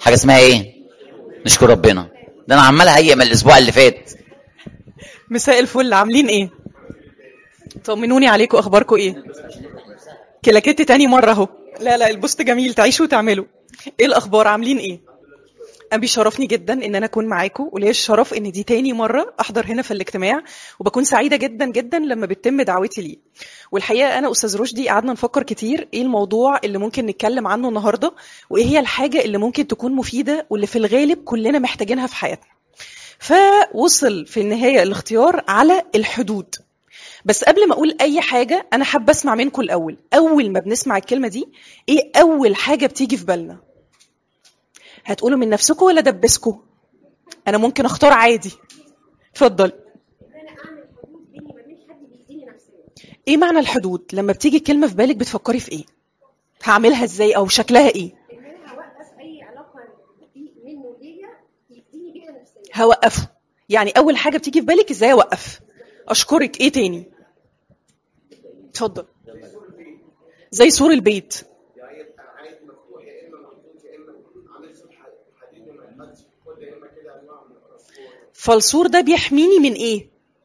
حاجه اسمها ايه نشكر ربنا ده انا عمال اهيئ من الاسبوع اللي فات مساء الفل عاملين ايه طمنوني عليكم اخباركم ايه كلاكيت تاني مره اهو لا لا البوست جميل تعيشوا وتعملوا ايه الاخبار عاملين ايه انا بيشرفني جدا ان انا اكون معاكم وليا الشرف ان دي تاني مره احضر هنا في الاجتماع وبكون سعيده جدا جدا لما بتتم دعوتي ليه والحقيقه انا استاذ رشدي قعدنا نفكر كتير ايه الموضوع اللي ممكن نتكلم عنه النهارده وايه هي الحاجه اللي ممكن تكون مفيده واللي في الغالب كلنا محتاجينها في حياتنا فوصل في النهايه الاختيار على الحدود بس قبل ما اقول اي حاجه انا حابه اسمع منكم الاول اول ما بنسمع الكلمه دي ايه اول حاجه بتيجي في بالنا هتقولوا من نفسكم ولا دبسكم انا ممكن اختار عادي اتفضل ايه معنى الحدود لما بتيجي كلمه في بالك بتفكري في ايه هعملها ازاي او شكلها ايه هوقفه يعني اول حاجه بتيجي في بالك ازاي اوقف اشكرك ايه تاني اتفضل زي سور البيت فالسور ده بيحميني من ايه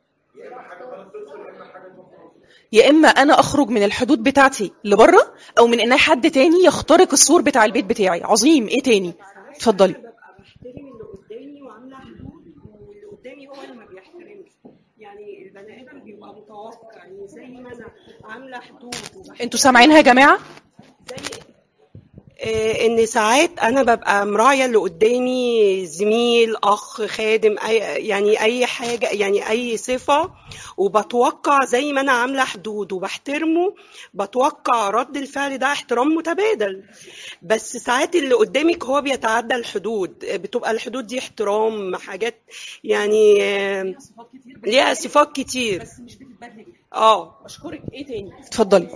يا اما انا اخرج من الحدود بتاعتي لبره او من ان حد تاني يخترق السور بتاع البيت بتاعي عظيم ايه تاني اتفضلي بحترم اللي قدامي وعامله حدود واللي قدامي هو اللي ما بيحترمش يعني البني ادم بيبقى متوقع يعني زي ما انا عامله حدود وبحترم انتوا سامعينها يا جماعه زي آه، ان ساعات انا ببقى مراعيه اللي قدامي زميل اخ خادم أي يعني اي حاجه يعني اي صفه وبتوقع زي ما انا عامله حدود وبحترمه بتوقع رد الفعل ده احترام متبادل بس ساعات اللي قدامك هو بيتعدى الحدود آه، بتبقى الحدود دي احترام حاجات يعني آه، ليها صفات كتير بس مش بتتبادلي بيها اه اشكرك ايه تاني اتفضلي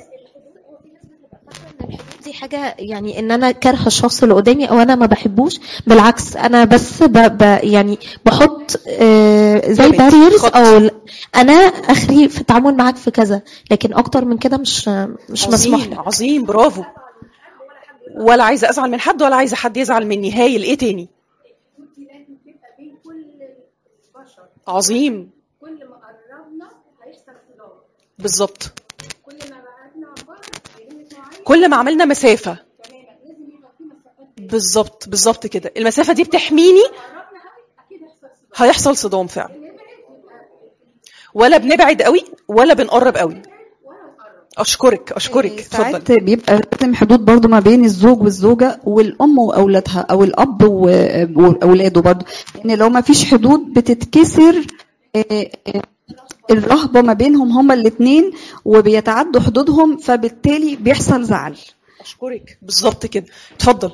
دي حاجة يعني ان انا كارهة الشخص اللي قدامي او انا ما بحبوش بالعكس انا بس ب ب يعني بحط آه زي limit، باريرز خط. او ل- انا اخري في التعامل معاك في كذا لكن اكتر من كده مش مش مسموح عظيم لي عظيم برافو ولا عايزه ازعل من حد ولا عايزه حد يزعل مني هايل ايه تاني عظيم كل ما قربنا هيحصل صدام بالظبط كل ما بعدنا عن بعض هيلمس معين كل ما عملنا مسافه تماما لازم يبقى في مسافات بالظبط بالظبط كده المسافه دي بتحميني قربنا قوي اكيد هيحصل صدام هيحصل صدام فعلا ولا بنبعد قوي ولا بنقرب قوي اشكرك اشكرك اتفضل ساعات بيبقى لازم حدود برضو ما بين الزوج والزوجة والأم وأولادها أو الأب و- وأولاده برضو لأن لو ما فيش حدود بتتكسر آه، آه، الرهبة ما بينهم هما الاتنين وبيتعدوا حدودهم فبالتالي بيحصل زعل اشكرك بالظبط كده اتفضل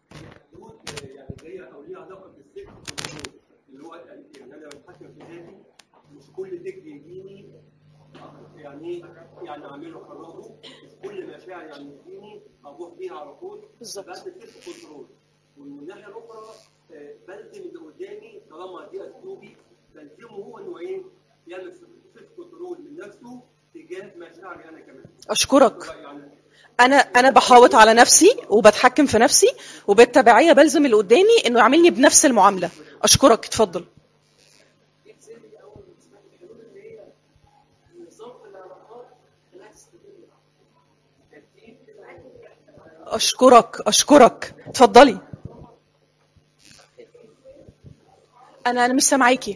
اللي هو يعني انا بتحكم في ذاتي مش كل ذكر يجيني يعني يعني اعمله قراره مش كل مشاعر يعني يجيني اروح بيها على طول بالظبط. بس سيلف كنترول ومن الناحيه الاخرى آه، بلزم اللي قدامي طالما دي اسلوبي بلزمه هو انه ايه يعمل سيلف كنترول من نفسه تجاه مشاعري انا كمان اشكرك يعني انا انا بحاوط على نفسي وبتحكم في نفسي وبالتبعيه بلزم اللي قدامي انه يعاملني بنفس المعامله اشكرك اتفضل اشكرك اشكرك اتفضلي انا انا مش سامعاكي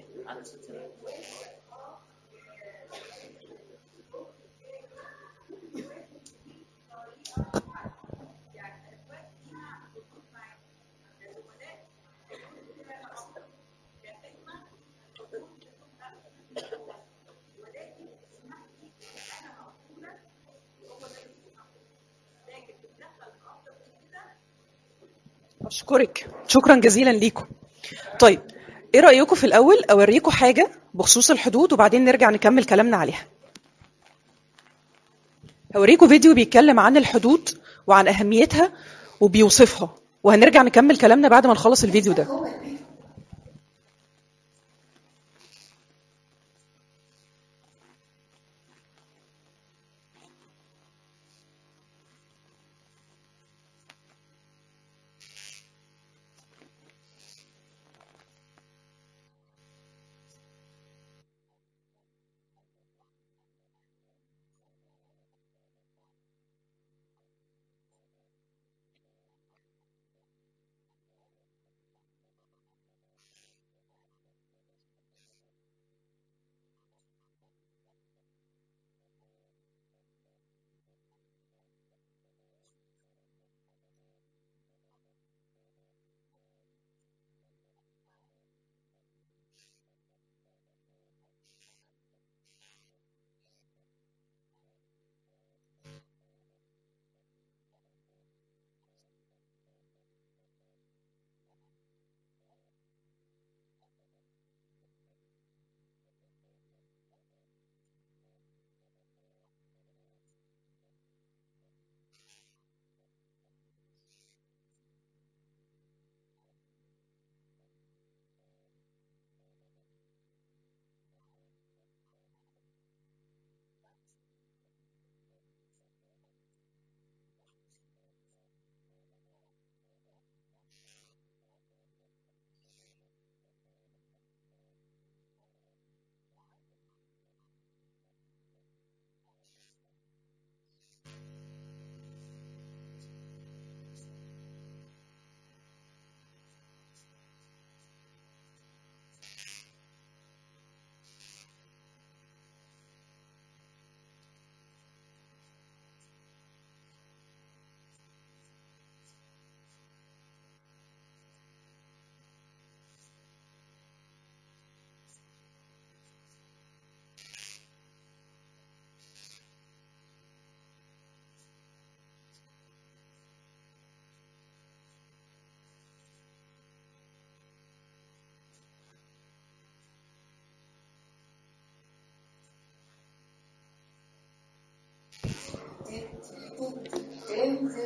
اشكرك شكرا جزيلا ليكم طيب ايه رايكم في الاول اوريكم حاجه بخصوص الحدود وبعدين نرجع نكمل كلامنا عليها هوريكم فيديو بيتكلم عن الحدود وعن اهميتها وبيوصفها وهنرجع نكمل كلامنا بعد ما نخلص الفيديو ده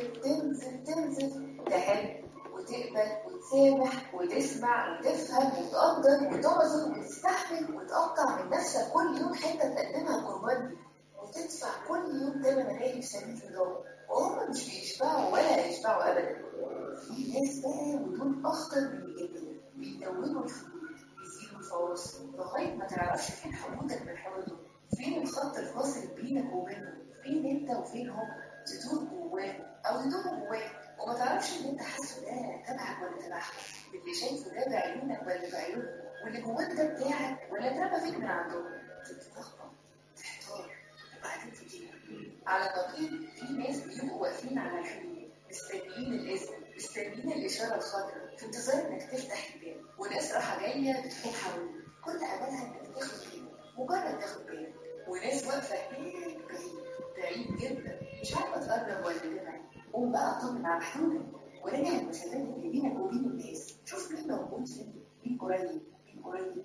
تنزل تنزل تنزل تحب وتقبل وتسامح وتسمع وتفهم وتقدر وتعذر وتستحمل وتقطع من نفسك كل يوم حته تقدمها قربان وتدفع كل يوم ثمن غالي في سبيل الله وهم مش بيشبعوا ولا هيشبعوا ابدا في ناس بقى ودول اخطر من الجبل بيدونوا الحدود بيزيدوا الفواصل لغايه ما تعرفش فين حدودك من حدودهم فين الخط الفاصل بينك وبينهم فين انت وفين هم تدور جواه او يدوروا جواك وما تعرفش اللي انت حاسه ده تبعك ولا تبعهم اللي شايفه ده بعيونك ولا بعيونهم واللي جواك ده بتاعك ولا اترمى فيك من عندهم تتلخبط تحتار وبعدين تجيب على نقيض في ناس بيبقوا واقفين على الحدود مستنيين الاذن مستنيين الاشاره الخضراء في انتظار انك تفتح الباب وناس رايحه جايه بتحوم حواليك كل املها انك تاخد بالك مجرد تاخد بالك وناس واقفه هناك بعيد بعيد جدا مش عارفه تقرب ولا تبعد قوم بقى اطمن على حدودك وراجع المسافات اللي بينك وبين الناس شوف مين موجود فين مين قريب مين قريب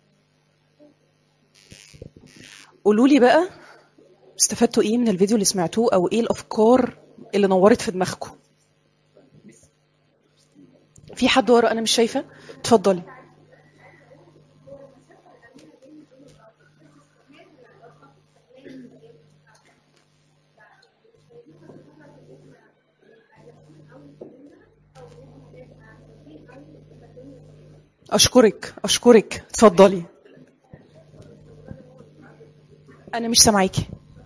قولوا لي بقى استفدتوا ايه من الفيديو اللي سمعتوه او ايه الافكار اللي نورت في دماغكم في حد ورا انا مش شايفه اتفضلي اشكرك اشكرك اتفضلي انا مش سامعاكي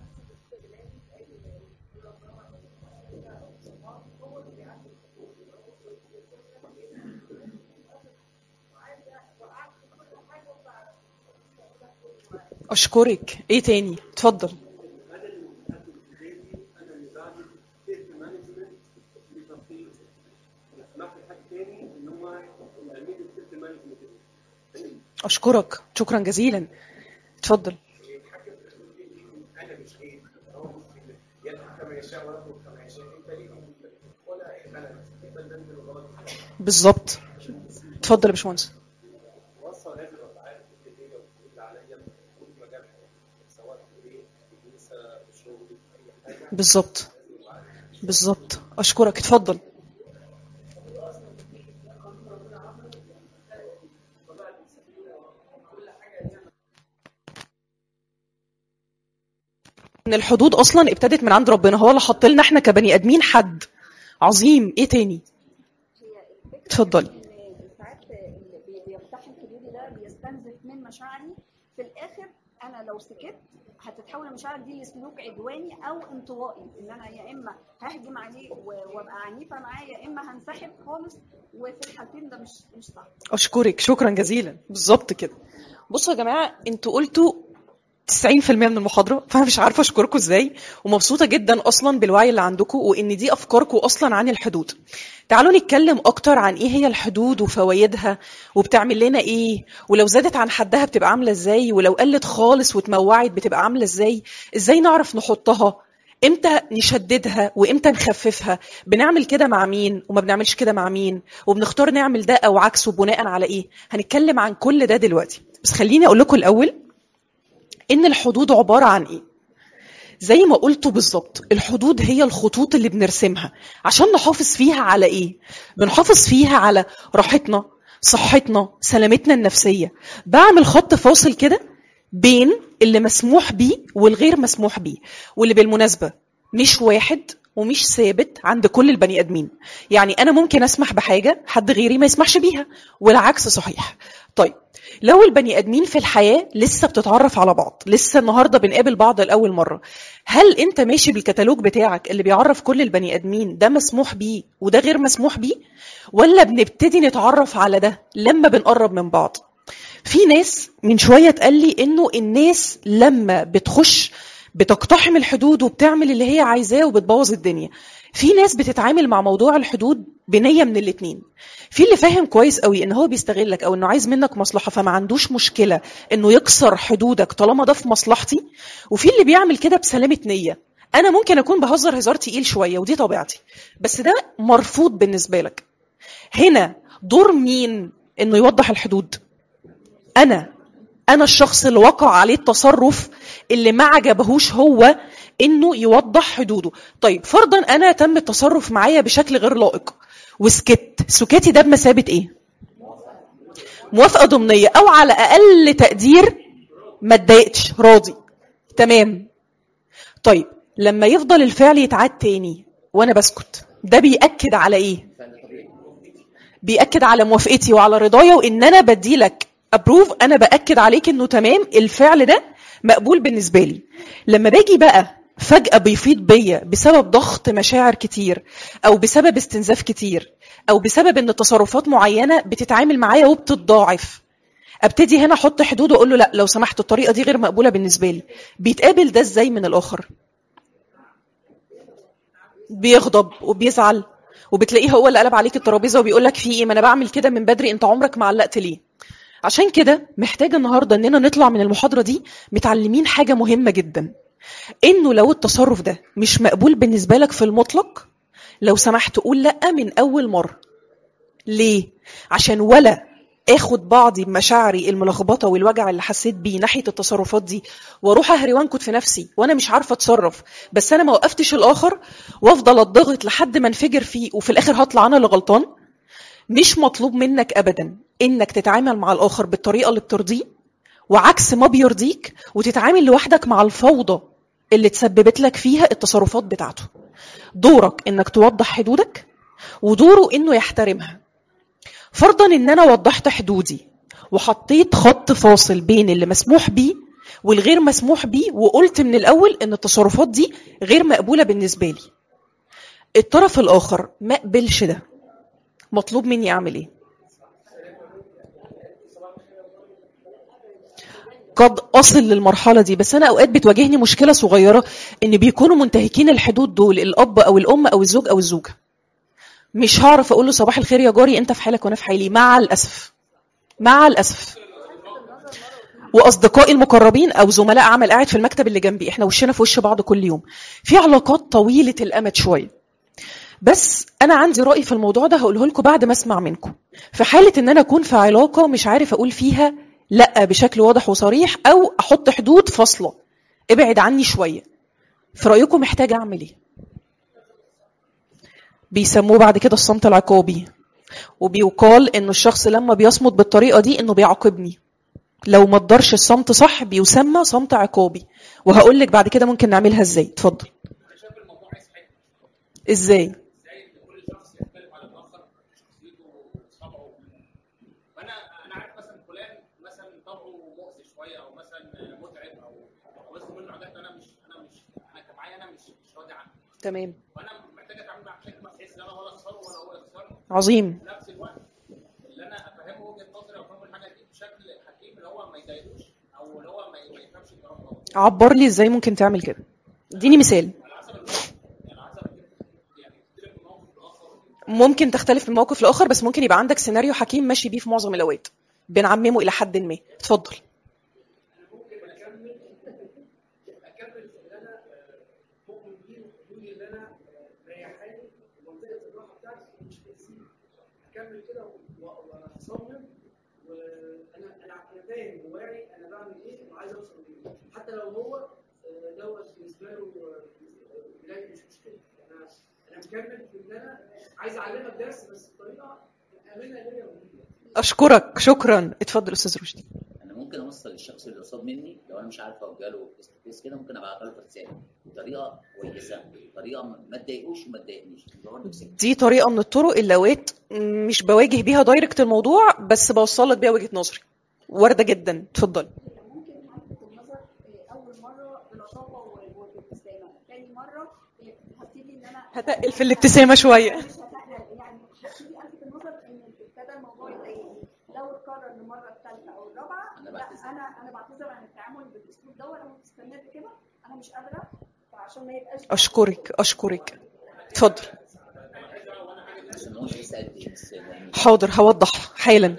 اشكرك ايه تاني اتفضل انا اللي متحكم في ذاتي انا اللي بعمل سيلف مانجمنت لتطبيق انا سمعت حد تاني ان هو يعمل لي سيلف مانجمنت اشكرك شكرا جزيلا اتفضل انا مش ايه هو مش يلحق كما يشاء ويترك كما يشاء انت ليه ولا اي خلل انت اللي انت الغلط بالظبط اتفضل يا باشمهندس وصل هذه الافعال الكتيره واللي عليا في كل مجال حياتي سواء في البيت في الكنيسه في الشغل في اي حاجه بالظبط بالظبط اشكرك اتفضل ان الحدود اصلا ابتدت من عند ربنا هو اللي حط لنا احنا كبني ادمين حد عظيم ايه تاني اتفضلي ساعات اللي بي- بيقتحم حدودي ده بيستنزف من مشاعري في الاخر انا لو سكت هتتحول المشاعر دي لسلوك عدواني او انطوائي ان انا يا اما ههجم عليه و- وابقى عنيفه معاه يا اما هنسحب خالص وفي الحالتين ده مش مش صح اشكرك شكرا جزيلا بالظبط كده بصوا يا جماعه انتوا قلتوا 90% من المحاضره فانا مش عارفه اشكركم ازاي ومبسوطه جدا اصلا بالوعي اللي عندكم وان دي افكاركم اصلا عن الحدود تعالوا نتكلم اكتر عن ايه هي الحدود وفوائدها وبتعمل لنا ايه ولو زادت عن حدها بتبقى عامله ازاي ولو قلت خالص واتموعت بتبقى عامله ازاي ازاي نعرف نحطها امتى نشددها وامتى نخففها بنعمل كده مع مين وما بنعملش كده مع مين وبنختار نعمل ده او عكسه بناء على ايه هنتكلم عن كل ده دلوقتي بس خليني اقول لكم الاول ان الحدود عباره عن ايه زي ما قلتوا بالظبط الحدود هي الخطوط اللي بنرسمها عشان نحافظ فيها على ايه بنحافظ فيها على راحتنا صحتنا سلامتنا النفسيه بعمل خط فاصل كده بين اللي مسموح بيه والغير مسموح بيه واللي بالمناسبه مش واحد ومش ثابت عند كل البني ادمين يعني انا ممكن اسمح بحاجه حد غيري ما يسمحش بيها والعكس صحيح طيب لو البني ادمين في الحياه لسه بتتعرف على بعض لسه النهارده بنقابل بعض لاول مره هل انت ماشي بالكتالوج بتاعك اللي بيعرف كل البني ادمين ده مسموح بيه وده غير مسموح بيه ولا بنبتدي نتعرف على ده لما بنقرب من بعض في ناس من شويه اتقال لي انه الناس لما بتخش بتقتحم الحدود وبتعمل اللي هي عايزاه وبتبوظ الدنيا في ناس بتتعامل مع موضوع الحدود بنيه من الاتنين في اللي فاهم كويس قوي ان هو بيستغلك او انه عايز منك مصلحه فما عندوش مشكله انه يكسر حدودك طالما ده في مصلحتي وفي اللي بيعمل كده بسلامه نيه انا ممكن اكون بهزر هزار تقيل شويه ودي طبيعتي بس ده مرفوض بالنسبه لك هنا دور مين انه يوضح الحدود انا انا الشخص اللي وقع عليه التصرف اللي ما عجبهوش هو انه يوضح حدوده طيب فرضا انا تم التصرف معايا بشكل غير لائق وسكت سكاتي ده بمثابه ايه موافقه ضمنيه او على اقل تقدير ما اتضايقتش راضي تمام طيب لما يفضل الفعل يتعاد تاني وانا بسكت ده بيأكد على ايه بيأكد على موافقتي وعلى رضايا وان انا بديلك ابروف انا باكد عليك انه تمام الفعل ده مقبول بالنسبه لي لما باجي بقى فجاه بيفيض بيا بسبب ضغط مشاعر كتير او بسبب استنزاف كتير او بسبب ان تصرفات معينه بتتعامل معايا وبتتضاعف ابتدي هنا احط حدود واقول له لا لو سمحت الطريقه دي غير مقبوله بالنسبه لي بيتقابل ده ازاي من الاخر بيغضب وبيزعل وبتلاقيه هو اللي قلب عليك الترابيزه وبيقول لك في ايه ما انا بعمل كده من بدري انت عمرك ما علقت ليه عشان كده محتاجه النهارده اننا نطلع من المحاضره دي متعلمين حاجه مهمه جدا انه لو التصرف ده مش مقبول بالنسبه لك في المطلق لو سمحت قول لا من اول مره ليه عشان ولا اخد بعضي بمشاعري الملخبطه والوجع اللي حسيت بيه ناحيه التصرفات دي واروح اهري وانكد في نفسي وانا مش عارفه اتصرف بس انا ما وقفتش الاخر وافضل اتضغط لحد ما انفجر فيه وفي الاخر هطلع انا اللي غلطان مش مطلوب منك ابدا انك تتعامل مع الاخر بالطريقه اللي بترضيه وعكس ما بيرضيك وتتعامل لوحدك مع الفوضى اللي تسببت لك فيها التصرفات بتاعته دورك انك توضح حدودك ودوره انه يحترمها فرضا ان انا وضحت حدودي وحطيت خط فاصل بين اللي مسموح بيه والغير مسموح بيه وقلت من الاول ان التصرفات دي غير مقبوله بالنسبه لي الطرف الاخر ما قبلش ده مطلوب مني اعمل ايه قد اصل للمرحله دي بس انا اوقات بتواجهني مشكله صغيره ان بيكونوا منتهكين الحدود دول الاب او الام او الزوج او الزوجه مش هعرف اقول له صباح الخير يا جاري انت في حالك وانا في حالي مع الاسف مع الاسف واصدقائي المقربين او زملاء عمل قاعد في المكتب اللي جنبي احنا وشنا في وش بعض كل يوم في علاقات طويله الامد شويه بس انا عندي راي في الموضوع ده هقوله لكم بعد ما اسمع منكم في حاله ان انا اكون في علاقه مش عارف اقول فيها لا بشكل واضح وصريح او احط حدود فاصله ابعد عني شويه في رايكم محتاجه اعمل ايه بيسموه بعد كده الصمت العقابي وبيقال انه الشخص لما بيصمت بالطريقه دي انه بيعاقبني لو ما ادارش الصمت صح بيسمى صمت عقابي وهقول لك بعد كده ممكن نعملها ازاي اتفضل ازاي فانا انا عارف مثلا فلان مثلا طبعه مؤذي شويه او مثلا متعب او او اسمه منه حاجات انا مش انا مش انا كمعايا انا مش مش راضي عنها تمام وانا محتاج اتعامل معاه بشكل بحيث ان انا ولا اخسره ولا هو يخسرني عظيم في نفس الوقت اللي انا افهمه وجهه نظري او افهمه الحاجه دي بشكل حكيم اللي هو ما يضايقوش او اللي هو ما ي- ما يفهمش الكلام غلط عبر لي ازاي ممكن تعمل كده اديني مثال ممكن تختلف من موقف لاخر بس ممكن يبقى عندك سيناريو حكيم ماشي بيه في معظم الاوقات بنعممه الى حد ما اتفضل اكمل اللي انا مؤمن بيه والحدود اللي انا مريحاني ومنطقه الراحه بتاعتي مش تاذيني اكمل كده و- واصمم وانا انا انا فاهم وواعي انا بعمل ايه وعايز اوصل لايه حتى لو هو آه، دوت بالنسبه له آه، بدايه مش مشكله انا انا مكمل في ان انا عايز اعلمك درس بس بطريقه امنه ليا وليك اشكرك شكرا اتفضل استاذ رشدي انا ممكن اوصل للشخص اللي قصاد مني لو انا مش عارف اوجه له فيس تو فيس كده ممكن ابعتها له في رساله بطريقه كويسه طريقه ما تضايقوش وما تضايقنيش اللي هو نفسك دي طريقه من الطرق اللي اوقات مش بواجه بيها دايركت الموضوع بس بوصل لك بيها وجهه نظري وارده جدا اتفضل ممكن الفت النظر آه، اول مره بلطافه وبابتسامه ثاني مره آه، هبتدي ان انا هتقل في الابتسامه شويه مش هتقل يعني هبتدي الفت النظر ان ابتدى الموضوع يضايقني لو اتكرر المره الثالثه او الرابعه أنا لا بعتذر. انا انا بعتذر عن التعامل بالاسلوب دوت انا مستمر كده انا مش قادره فعشان ما يبقاش اشكرك اشكرك اتفضل بس ما هوش يسال دي بس يعني حاضر هوضح حالا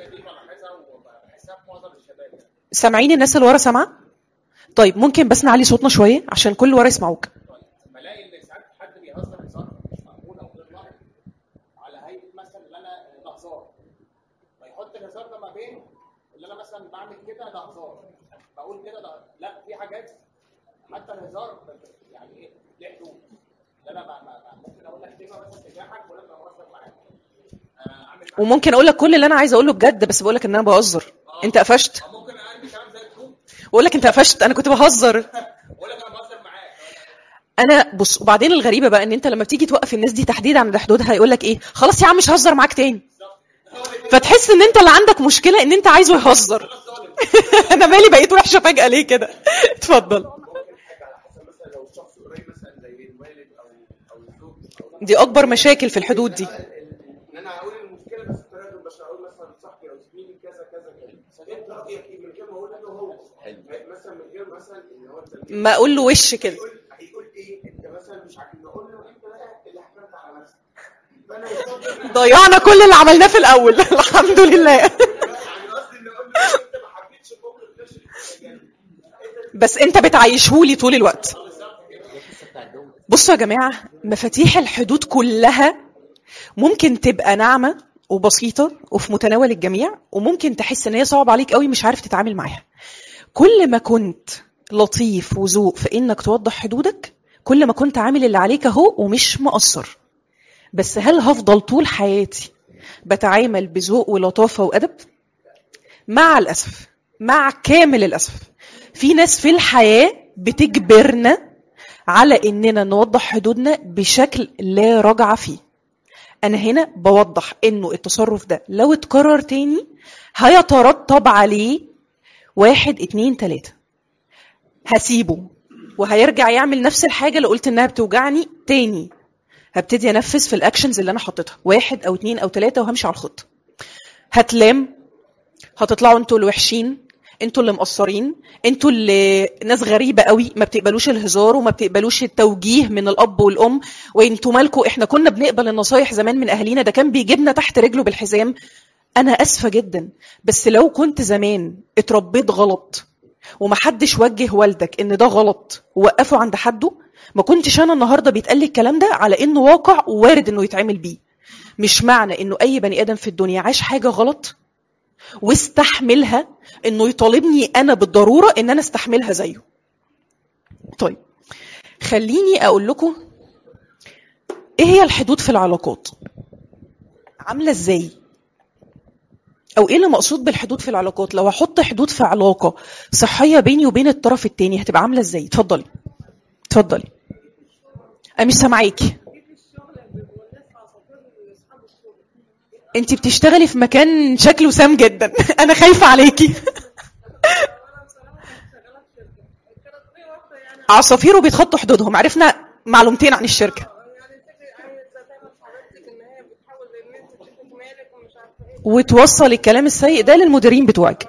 سامعين الناس اللي ورا سامعه طيب ممكن بس نعلي صوتنا شويه عشان كل اللي ورا يسمعوك بلاقي ان ساعات حد بيهزر هزار مش مقبول او غير لائق على هيئه مثلا اللي انا ده هزار فيحط الهزار ده ما بين اللي انا مثلا بعمل كده ده هزار بقول كده ده لا في حاجات حتى الهزار يعني ايه دي حدود اللي انا ما- ما- ما- ممكن اقول لك كلمه مثلا تجاحك ولا ابقى مهزر معاك آه، اعمل وممكن اقول لك كل اللي انا عايزه اقوله بجد بس بقول لك ان انا بهزر انت قفشت ممكن اعمل كلام زي الكوب بقول لك انت قفشت انا كنت بهزر واقول لك انا بهزر معاك انا بص وبعدين الغريبه بقى ان انت لما بتيجي توقف الناس دي تحديدا عند حدودها يقول لك ايه خلاص يا عم مش هزر معاك تاني فتحس ان انت اللي عندك مشكله ان انت عايزه يهزر انا مالي بقيت وحشه فجاه ليه كده اتفضل ممكن حاجه على حسب مثلا لو الشخص قريب مثلا زي الوالد او او الزوج او دي اكبر مشاكل في الحدود دي ان انا اقول المشكله بس بطريقه مش هقول مثلا صاحبي او زميلي كذا كذا كذا انت رايك ايه من غير ما اقول له هو مثلا من غير مثلا ان هو انت ما اقول له وش كده هيقول هيقول ايه انت مثلا مش عاجبني اقول له انت بقى اللي حكمت على نفسك فانا يفضل ضيعنا كل اللي عملناه في الاول الحمد لله يعني قصدي ان اقول له انت ما حبيتش الموقف ده يعني بس انت بتعيشهولي طول الوقت بصوا يا جماعه مفاتيح الحدود كلها ممكن تبقى ناعمه وبسيطه وفي متناول الجميع وممكن تحس ان هي صعبه عليك قوي مش عارف تتعامل معاها كل ما كنت لطيف وذوق في انك توضح حدودك كل ما كنت عامل اللي عليك اهو ومش مقصر بس هل هفضل طول حياتي بتعامل بذوق ولطافه وادب مع الاسف مع كامل الاسف في ناس في الحياه بتجبرنا على اننا نوضح حدودنا بشكل لا رجعه فيه انا هنا بوضح انه التصرف ده لو اتكرر تاني هيترتب عليه واحد اتنين تلاته هسيبه وهيرجع يعمل نفس الحاجه اللي قلت انها بتوجعني تاني هبتدي انفذ في الاكشنز اللي انا حطيتها واحد او اتنين او تلاته وهمشي على الخط هتلام هتطلعوا انتوا الوحشين انتوا اللي مقصرين انتوا اللي ناس غريبه قوي ما بتقبلوش الهزار وما بتقبلوش التوجيه من الاب والام وانتوا مالكوا احنا كنا بنقبل النصايح زمان من اهالينا ده كان بيجيبنا تحت رجله بالحزام انا اسفه جدا بس لو كنت زمان اتربيت غلط ومحدش وجه والدك ان ده غلط ووقفه عند حده ما كنتش انا النهارده بيتقال لي الكلام ده على انه واقع ووارد انه يتعمل بيه مش معنى انه اي بني ادم في الدنيا عاش حاجه غلط واستحملها انه يطالبني انا بالضروره ان انا استحملها زيه طيب خليني اقول لكم ايه هي الحدود في العلاقات عامله ازاي او ايه اللي مقصود بالحدود في العلاقات لو احط حدود في علاقه صحيه بيني وبين الطرف التاني هتبقى عامله ازاي اتفضلي اتفضلي انا مش سامعاكي انت بتشتغلي في مكان شكله سام جدا انا خايفه عليكي عصافير وبيتخطوا حدودهم عرفنا معلومتين عن الشركه وتوصل الكلام السيء ده للمديرين بتوعك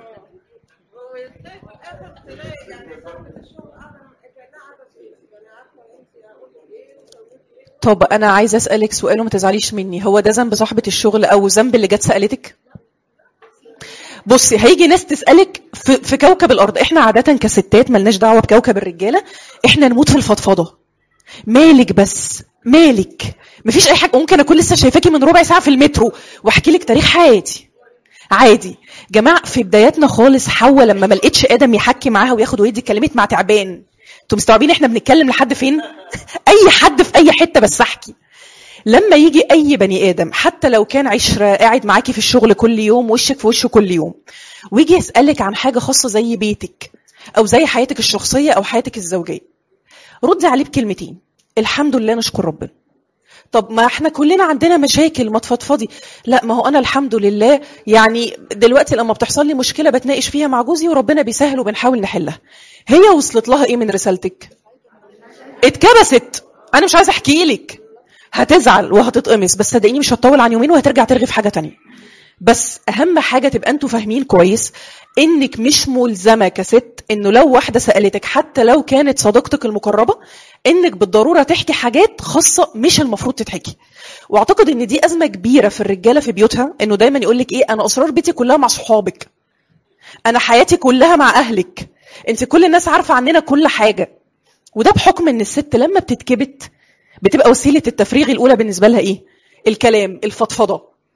طب انا عايزه اسالك سؤال وما تزعليش مني هو ده ذنب صاحبه الشغل او ذنب اللي جت سالتك بصي هيجي ناس تسالك في, في كوكب الارض احنا عاده كستات ملناش دعوه بكوكب الرجاله احنا نموت في الفضفضه مالك بس مالك مفيش اي حاجه ممكن اكون لسه شايفاكي من ربع ساعه في المترو واحكي لك تاريخ حياتي عادي جماعه في بداياتنا خالص حواء لما ما لقيتش ادم يحكي معاها وياخد ويدي اتكلمت مع تعبان انتوا مستوعبين احنا بنتكلم لحد فين اي حد في اي حته بس احكي لما يجي اي بني ادم حتى لو كان عشره قاعد معاكي في الشغل كل يوم وشك في وشه كل يوم ويجي يسالك عن حاجه خاصه زي بيتك او زي حياتك الشخصيه او حياتك الزوجيه ردي عليه بكلمتين الحمد لله نشكر ربنا طب ما احنا كلنا عندنا مشاكل ما تفضفضي لا ما هو انا الحمد لله يعني دلوقتي لما بتحصل لي مشكله بتناقش فيها مع جوزي وربنا بيسهل وبنحاول نحلها هي وصلت لها ايه من رسالتك اتكبست انا مش عايزه احكي لك هتزعل وهتتقمص بس صدقيني مش هتطول عن يومين وهترجع ترغي في حاجه تانية بس اهم حاجه تبقى انتوا فاهمين كويس انك مش ملزمه كست انه لو واحده سالتك حتى لو كانت صديقتك المقربه انك بالضروره تحكي حاجات خاصه مش المفروض تتحكي واعتقد ان دي ازمه كبيره في الرجاله في بيوتها انه دايما يقول لك ايه انا اسرار بيتي كلها مع صحابك انا حياتي كلها مع اهلك انت كل الناس عارفه عننا كل حاجه وده بحكم ان الست لما بتتكبت بتبقى وسيله التفريغ الاولى بالنسبه لها ايه الكلام الفضفضه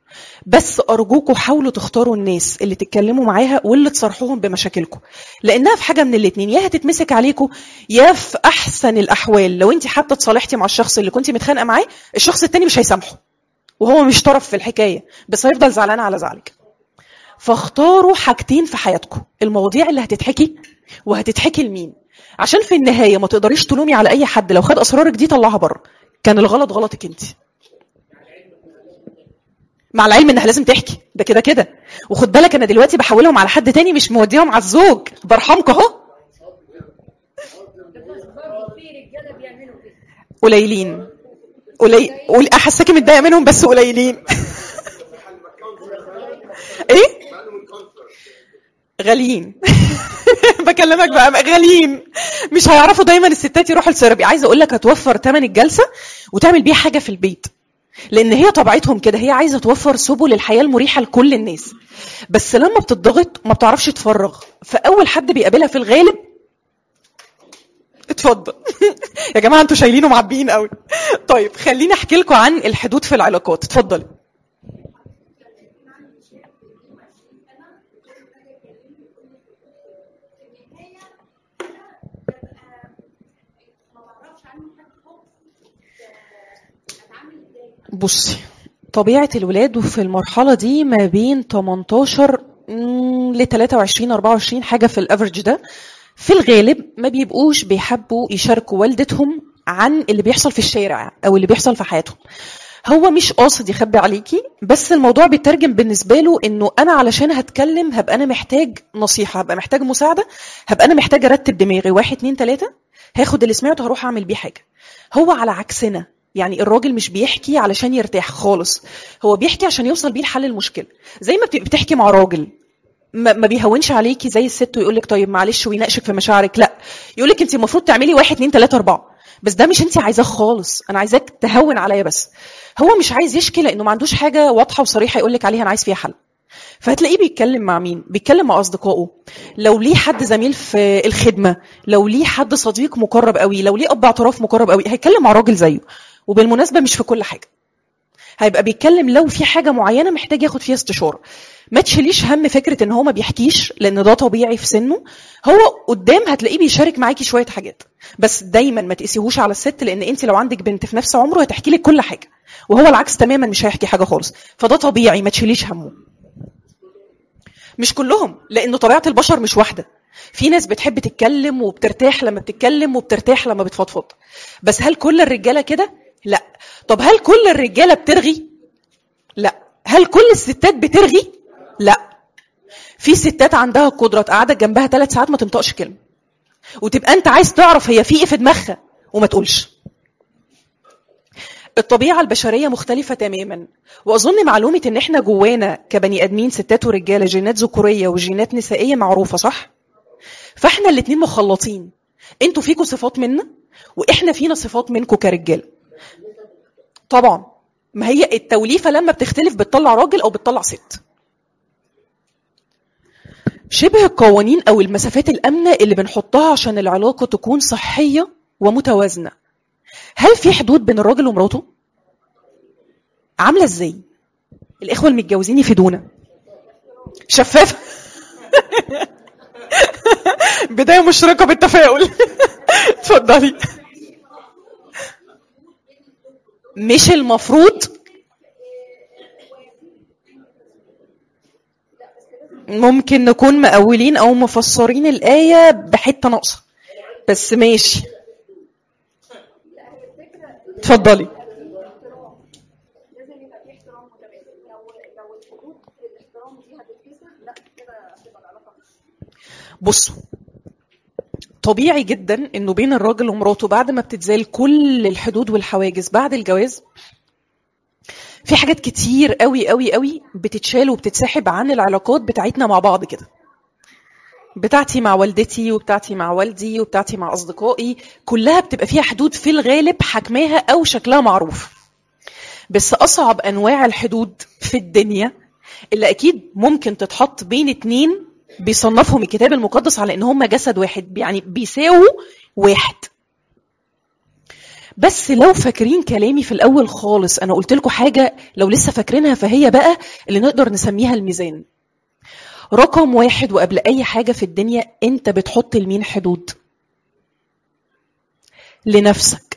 بس ارجوكوا حاولوا تختاروا الناس اللي تتكلموا معاها واللي تصارحوهم بمشاكلكم لانها في حاجه من الاتنين يا هتتمسك عليكم يا في احسن الاحوال لو انت حتى اتصالحتي مع الشخص اللي كنت متخانقه معاه الشخص التاني مش هيسامحه وهو مش طرف في الحكايه بس هيفضل زعلان على زعلك فاختاروا حاجتين في حياتكم المواضيع اللي هتتحكي وهتتحكي لمين عشان في النهايه ما تقدريش تلومي على اي حد لو خد اسرارك دي طلعها بره كان الغلط غلطك انت مع العلم انها لازم تحكي ده كده كده وخد بالك انا دلوقتي بحولهم على حد تاني مش موديهم على الزوج برحمك اهو قليلين قليل قول احسكي متضايقه منهم بس قليلين ايه غاليين بكلمك بقى غاليين مش هيعرفوا دايما الستات يروحوا للثيرابي عايزه اقول لك هتوفر ثمن الجلسه وتعمل بيه حاجه في البيت لان هي طبيعتهم كده هي عايزه توفر سبل الحياه المريحه لكل الناس بس لما بتضغط ما بتعرفش تفرغ فاول حد بيقابلها في الغالب اتفضل يا جماعه انتوا شايلينه معبيين قوي طيب خليني احكي لكم عن الحدود في العلاقات اتفضل بصي طبيعة الولاد وفي المرحلة دي ما بين 18 ل 23 24 حاجة في الافرج ده في الغالب ما بيبقوش بيحبوا يشاركوا والدتهم عن اللي بيحصل في الشارع او اللي بيحصل في حياتهم هو مش قاصد يخبي عليكي بس الموضوع بيترجم بالنسبه له انه انا علشان هتكلم هبقى انا محتاج نصيحه هبقى محتاج مساعده هبقى انا محتاج ارتب دماغي واحد اتنين تلاته هاخد اللي سمعته هروح اعمل بيه حاجه هو على عكسنا يعني الراجل مش بيحكي علشان يرتاح خالص هو بيحكي عشان يوصل بيه لحل المشكله زي ما بتبقي بتحكي مع راجل ما ما بيهونش عليكي زي الست ويقول لك طيب معلش ويناقشك في مشاعرك لا يقول لك انت المفروض تعملي واحد اتنين تلاته اربعه بس ده مش انت عايزاه خالص انا عايزاك تهون عليا بس هو مش عايز يشكي لانه ما عندوش حاجه واضحه وصريحه يقول لك عليها انا عايز فيها حل فهتلاقيه بيتكلم مع مين بيتكلم مع اصدقائه لو ليه حد زميل في الخدمه لو ليه حد صديق مقرب قوي لو ليه اب اعتراف مقرب قوي هيتكلم مع راجل زيه وبالمناسبه مش في كل حاجه هيبقى بيتكلم لو في حاجه معينه محتاج ياخد فيها استشاره ما تشيليش هم فكره ان هو ما بيحكيش لان ده طبيعي في سنه هو قدام هتلاقيه بيشارك معاكي شويه حاجات بس دايما ما تقسيهوش على الست لان انت لو عندك بنت في نفس عمره هتحكي لك كل حاجه وهو العكس تماما مش هيحكي حاجه خالص فده طبيعي ما تشيليش همه مش كلهم لانه طبيعه البشر مش واحده في ناس بتحب تتكلم وبترتاح لما بتتكلم وبترتاح لما بتفضفض بس هل كل الرجاله كده لا طب هل كل الرجاله بترغي لا هل كل الستات بترغي لا في ستات عندها القدره قاعده جنبها ثلاث ساعات ما تنطقش كلمه وتبقى انت عايز تعرف هي في ايه في دماغها وما تقولش الطبيعه البشريه مختلفه تماما واظن معلومه ان احنا جوانا كبني ادمين ستات ورجاله جينات ذكوريه وجينات نسائيه معروفه صح فاحنا الاتنين مخلطين انتوا فيكوا صفات منا واحنا فينا صفات منكم كرجاله طبعا ما هي التوليفه لما بتختلف بتطلع راجل او بتطلع ست شبه القوانين او المسافات الامنه اللي بنحطها عشان العلاقه تكون صحيه ومتوازنه هل في حدود بين الراجل ومراته عامله ازاي الاخوه المتجوزين يفيدونا شفافه بدايه مشرقه بالتفاؤل اتفضلي مش المفروض ممكن نكون مأولين أو مفسرين الآية بحتة ناقصة بس ماشي اتفضلي لازم يبقى في احترام متبادل لو لو الحدود الاحترام دي هتتكسر لا كده هتبقى العلاقه مش بصوا طبيعي جدا انه بين الراجل ومراته بعد ما بتتزال كل الحدود والحواجز بعد الجواز في حاجات كتير قوي قوي قوي بتتشال وبتتسحب عن العلاقات بتاعتنا مع بعض كده بتاعتي مع والدتي وبتاعتي مع والدي وبتاعتي مع اصدقائي كلها بتبقى فيها حدود في الغالب حجمها او شكلها معروف بس اصعب انواع الحدود في الدنيا اللي اكيد ممكن تتحط بين اتنين بيصنفهم الكتاب المقدس على ان هم جسد واحد يعني بيساووا واحد بس لو فاكرين كلامي في الاول خالص انا قلت لكم حاجه لو لسه فاكرينها فهي بقى اللي نقدر نسميها الميزان رقم واحد وقبل اي حاجه في الدنيا انت بتحط لمين حدود لنفسك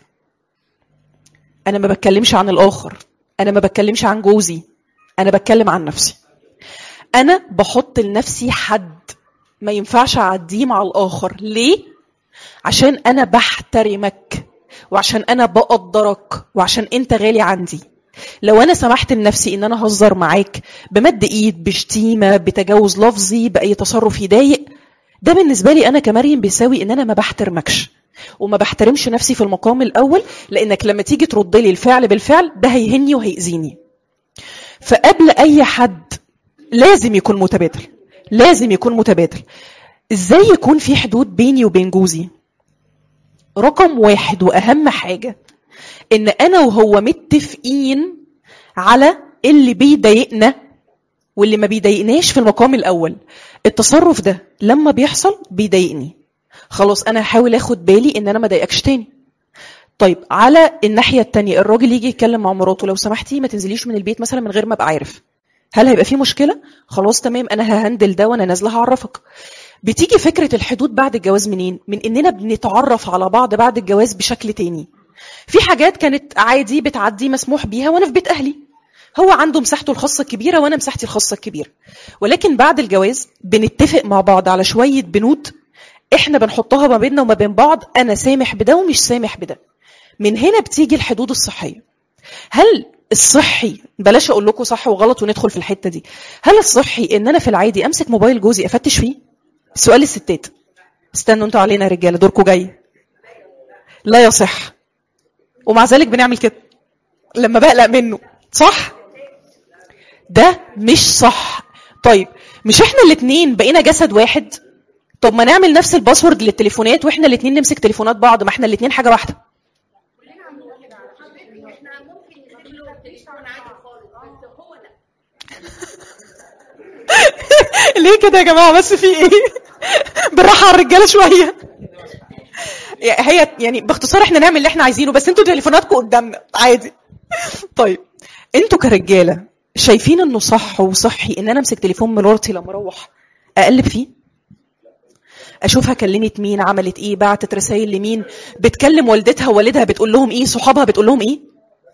انا ما بتكلمش عن الاخر انا ما بتكلمش عن جوزي انا بتكلم عن نفسي انا بحط لنفسي حد ما ينفعش اعديه مع الاخر ليه عشان انا بحترمك وعشان انا بقدرك وعشان انت غالي عندي لو انا سمحت لنفسي ان انا اهزر معاك بمد ايد بشتيمه بتجاوز لفظي باي تصرف يضايق ده بالنسبه لي انا كمريم بيساوي ان انا ما بحترمكش وما بحترمش نفسي في المقام الاول لانك لما تيجي ترد لي الفعل بالفعل ده هيهني وهيأذيني فقبل اي حد لازم يكون متبادل لازم يكون متبادل ازاي يكون في حدود بيني وبين جوزي رقم واحد واهم حاجه ان انا وهو متفقين على اللي بيضايقنا واللي ما بيضايقناش في المقام الاول التصرف ده لما بيحصل بيضايقني خلاص انا هحاول اخد بالي ان انا ما ضايقكش تاني طيب على الناحيه التانية الراجل يجي يتكلم مع مراته لو سمحتي ما تنزليش من البيت مثلا من غير ما ابقى عارف هل هيبقى في مشكله خلاص تمام انا ههندل ده وانا نازله هعرفك بتيجي فكره الحدود بعد الجواز منين من اننا بنتعرف على بعض بعد الجواز بشكل تاني في حاجات كانت عادي بتعدي مسموح بيها وانا في بيت اهلي هو عنده مساحته الخاصه الكبيره وانا مساحتي الخاصه الكبيره ولكن بعد الجواز بنتفق مع بعض على شويه بنود احنا بنحطها ما بيننا وما بين بعض انا سامح بده ومش سامح بده من هنا بتيجي الحدود الصحيه هل الصحي بلاش اقول لكم صح وغلط وندخل في الحته دي هل الصحي ان انا في العادي امسك موبايل جوزي افتش فيه سؤال الستات استنوا انتوا علينا يا رجاله دوركم جاي لا يصح ومع ذلك بنعمل كده لما بقلق منه صح ده مش صح طيب مش احنا الاتنين بقينا جسد واحد طب ما نعمل نفس الباسورد للتليفونات واحنا الاتنين نمسك تليفونات بعض ما احنا الاتنين حاجه واحده ليه كده يا جماعه بس في ايه بالراحه على الرجاله شويه هي يعني باختصار احنا نعمل اللي احنا عايزينه بس انتوا تليفوناتكم قدامنا عادي طيب انتوا كرجاله شايفين انه صح وصحي ان انا امسك تليفون مراتي لما اروح اقلب فيه اشوفها كلمت مين عملت ايه بعتت رسائل لمين بتكلم والدتها ووالدها بتقول لهم ايه صحابها بتقول لهم ايه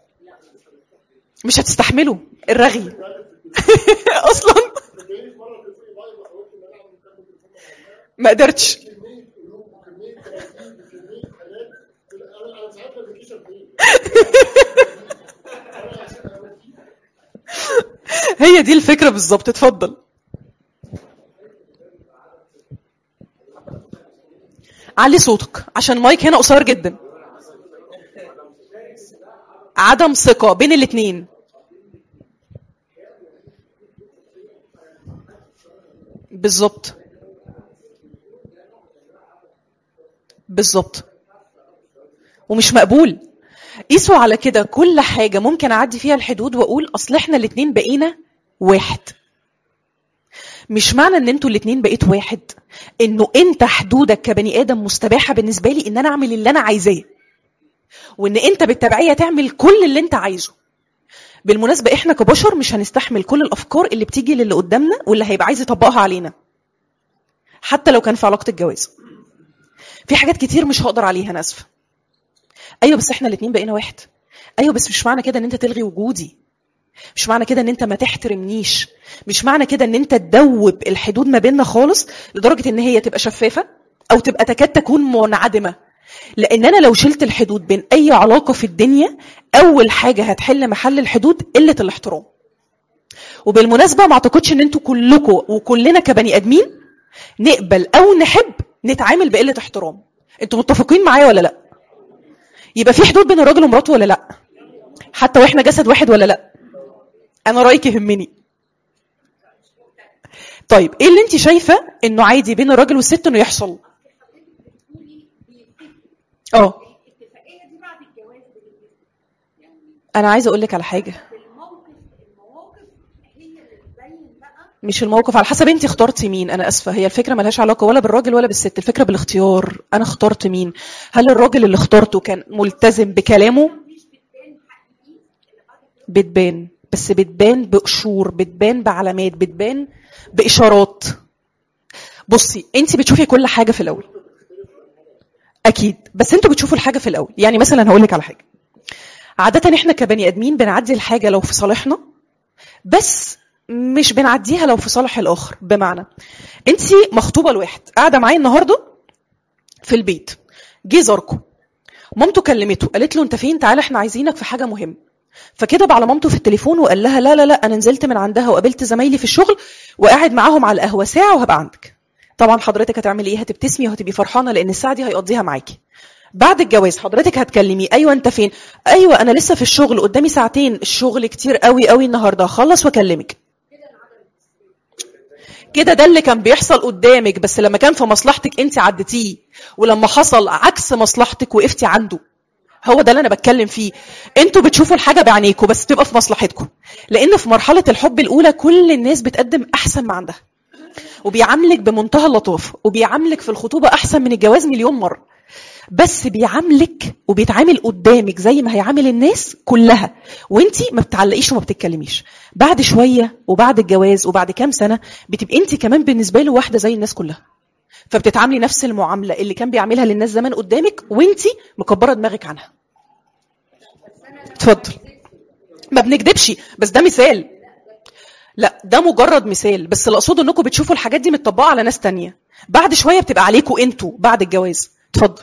مش هتستحملوا الرغي اصلا ما قدرتش هي دي الفكرة بالظبط اتفضل علي صوتك عشان مايك هنا قصير جدا عدم ثقة بين الاتنين بالظبط بالظبط ومش مقبول قيسوا على كده كل حاجة ممكن أعدي فيها الحدود وأقول أصل إحنا الاتنين بقينا واحد مش معنى ان انتوا الاتنين بقيت واحد انه انت حدودك كبني ادم مستباحه بالنسبه لي ان انا اعمل اللي انا عايزاه وان انت بالتبعيه تعمل كل اللي انت عايزه بالمناسبه احنا كبشر مش هنستحمل كل الافكار اللي بتيجي للي قدامنا واللي هيبقى عايز يطبقها علينا حتى لو كان في علاقه الجواز في حاجات كتير مش هقدر عليها انا اسفه ايوه بس احنا الاتنين بقينا واحد ايوه بس مش معنى كده ان انت تلغي وجودي مش معنى كده ان انت ما تحترمنيش مش معنى كده ان انت تدوب الحدود ما بيننا خالص لدرجه ان هي تبقى شفافه او تبقى تكاد تكون منعدمه لان انا لو شلت الحدود بين اي علاقه في الدنيا اول حاجه هتحل محل الحدود قله الاحترام وبالمناسبه ما اعتقدش ان انتوا كلكم وكلنا كبني ادمين نقبل او نحب نتعامل بقله احترام انتوا متفقين معايا ولا لا يبقى في حدود بين الراجل ومراته ولا لا حتى واحنا جسد واحد ولا لا انا رايك يهمني طيب ايه اللي انت شايفه انه عادي بين الراجل والست انه يحصل اه انا عايزه اقول لك على حاجه مش الموقف على حسب انت اخترتي مين انا اسفه هي الفكره ملهاش علاقه ولا بالراجل ولا بالست الفكره بالاختيار انا اخترت مين هل الراجل اللي اخترته كان ملتزم بكلامه بتبان بس بتبان بقشور بتبان بعلامات بتبان باشارات بصي انت بتشوفي كل حاجه في الاول اكيد بس انتوا بتشوفوا الحاجه في الاول يعني مثلا هقول لك على حاجه عاده احنا كبني ادمين بنعدي الحاجه لو في صالحنا بس مش بنعديها لو في صالح الاخر بمعنى انت مخطوبه لواحد قاعده معايا النهارده في البيت جه زاركم مامته كلمته قالت له انت فين تعالى احنا عايزينك في حاجه مهمه فكتب على مامته في التليفون وقال لها لا لا لا انا نزلت من عندها وقابلت زمايلي في الشغل وقاعد معاهم على القهوه ساعه وهبقى عندك طبعا حضرتك هتعملي ايه هتبتسمي وهتبقي فرحانه لان الساعه دي هيقضيها معاكي بعد الجواز حضرتك هتكلمي ايوه انت فين ايوه انا لسه في الشغل قدامي ساعتين الشغل كتير قوي قوي النهارده هخلص واكلمك كده ده اللي كان بيحصل قدامك بس لما كان في مصلحتك انت عديتيه ولما حصل عكس مصلحتك وقفتي عنده هو ده اللي انا بتكلم فيه انتوا بتشوفوا الحاجه بعينيكم بس تبقى في مصلحتكم لان في مرحله الحب الاولى كل الناس بتقدم احسن ما عندها وبيعاملك بمنتهى اللطافه وبيعاملك في الخطوبه احسن من الجواز مليون مره بس بيعاملك وبيتعامل قدامك زي ما هيعامل الناس كلها وانتي ما بتعلقيش وما بتتكلميش بعد شويه وبعد الجواز وبعد كام سنه بتبقي انت كمان بالنسبه له واحده زي الناس كلها فبتتعاملي نفس المعامله اللي كان بيعملها للناس زمان قدامك وانتي مكبره دماغك عنها اتفضل ما بنكدبش بس ده مثال لا ده مجرد مثال بس اللي اقصده انكم بتشوفوا الحاجات دي متطبقه على ناس تانية بعد شويه بتبقى عليكم انتوا بعد الجواز اتفضل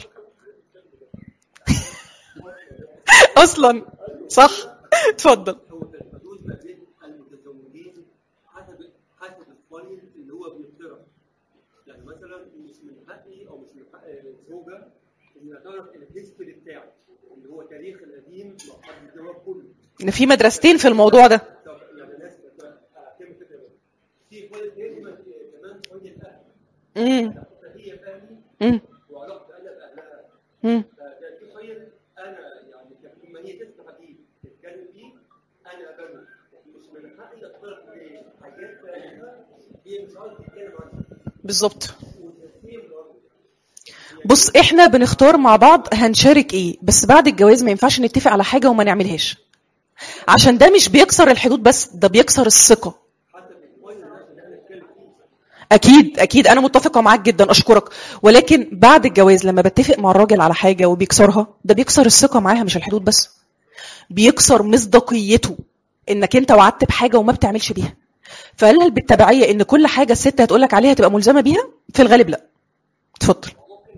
اصلا صح اتفضل هو في الحدود ما بين المتزوجين حسب حسب الفايل اللي هو بيخترع يعني مثلا مش من حقي او مش من حق الزوجه ان تعرف الهيستوري بتاعه اللي هو تاريخ القديم لحد الزواج كله ان في مدرستين في الموضوع ده طب يعني ناس كم كده في فايل تاني ما- كمان فايل الاهل امم هي فاهمي امم وعلاقتي انا باهلها امم فكان في فايل انا يعني كان لما هي تفتح دي تتكلم فيه انا قبله مش من حقي اقترح حاجات هي مش عاوزه تتكلم عنها بالظبط وتسليم برضه بص احنا بنختار مع بعض هنشارك ايه بس بعد الجواز ما ينفعش نتفق على حاجه وما نعملهاش عشان ده مش بيكسر الحدود بس ده بيكسر الثقه اكيد اكيد انا متفقه معاك جدا اشكرك ولكن بعد الجواز لما بتفق مع الراجل على حاجه وبيكسرها ده بيكسر الثقه معاها مش الحدود بس بيكسر مصداقيته انك انت وعدت بحاجه وما بتعملش بيها فهل بالتبعيه ان كل حاجه الست هتقول لك عليها تبقى ملزمه بيها في الغالب لا اتفضل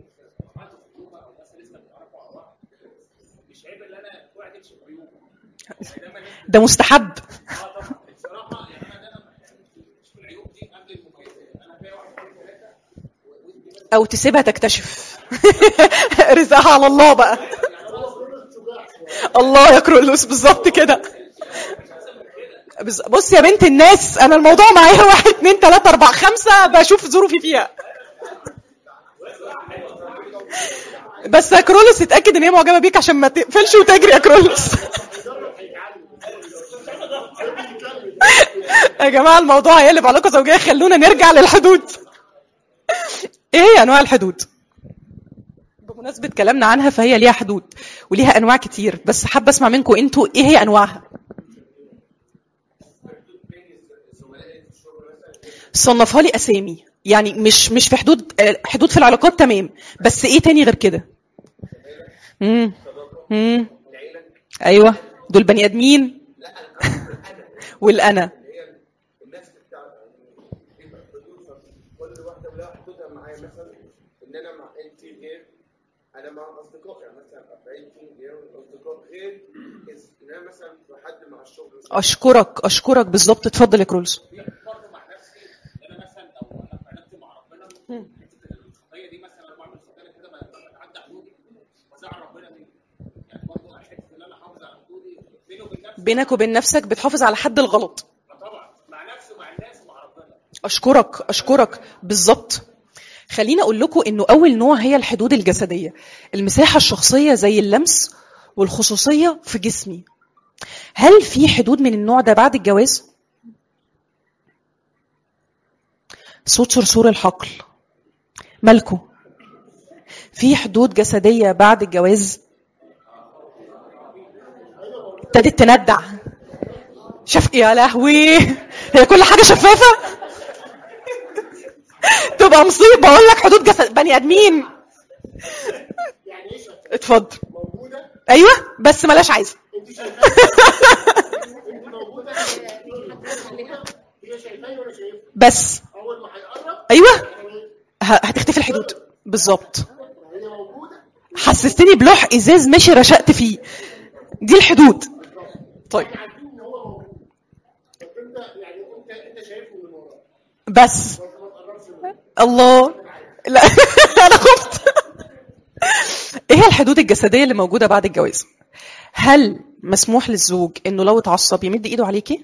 مش عيب ان انا اوعى تكشف عيوبه ده مستحب بصراحه يعني انا دايما مش في العيوب دي قبل المميزات انا فيها واحد اثنين ثلاثه او تسيبها تكتشف رزقها على الله بقى الله يا كرولوس بالظبط كده بز- بص يا بنت الناس انا الموضوع معايا واحد اتنين تلاته اربعه خمسه بشوف ظروفي فيها بس يا كرولوس اتاكد ان هي معجبه بيك عشان ما تقفلش وتجري يا كرولوس يا جماعه الموضوع هيقلب علاقه زوجيه خلونا نرجع للحدود ايه هي انواع الحدود بمناسبه كلامنا عنها فهي ليها حدود وليها انواع كتير بس حابه اسمع منكم انتوا ايه هي انواعها صنفها لي اسامي يعني مش مش في حدود آه، حدود في العلاقات تمام بس ايه تاني غير كده امم امم ايوه دول بني ادمين والانا الناس بتاع يبقى حدود كل واحده ولها حدودها معايا مثلا ان انا مع انت غير انا مع اصدقائي يعني مثلا ابقى انت غير اصدقاء غير إز- ان انا مثلا في حد مع الشغل اشكرك اشكرك بالظبط اتفضل يا كرولز برضه مع نفسي ان انا مثلا لو انا في علاقتي مع ربنا حته الخطيه دي مثلا انا بعمل خطيه كده ب- بتعدى حدودي وازعل ربنا مني يعني برضه حته ان انا احافظ على حدودي بيني وبين نفسي بينك وبين نفسك بتحافظ على حد الغلط طبعا مع نفسي ومع الناس ومع ربنا اشكرك اشكرك بالظبط خليني اقول لكم انه اول نوع هي الحدود الجسديه المساحه الشخصيه زي اللمس والخصوصيه في جسمي هل في حدود من النوع ده بعد الجواز صوت صرصور الحقل مالكو في حدود جسدية بعد الجواز ابتدت تندع شاف يا لهوي هي كل حاجة شفافة تبقى مصيبة اقول لك حدود جسد بني ادمين اتفضل ايوه بس ملاش عايزه بس ايوه ه- هتختفي الحدود بالظبط حسستني بلوح ازاز ماشي رشقت فيه دي الحدود طيب بس الله لا انا خفت ايه هي الحدود الجسديه اللي موجوده بعد الجواز هل مسموح للزوج انه لو اتعصب يمد ايده عليكي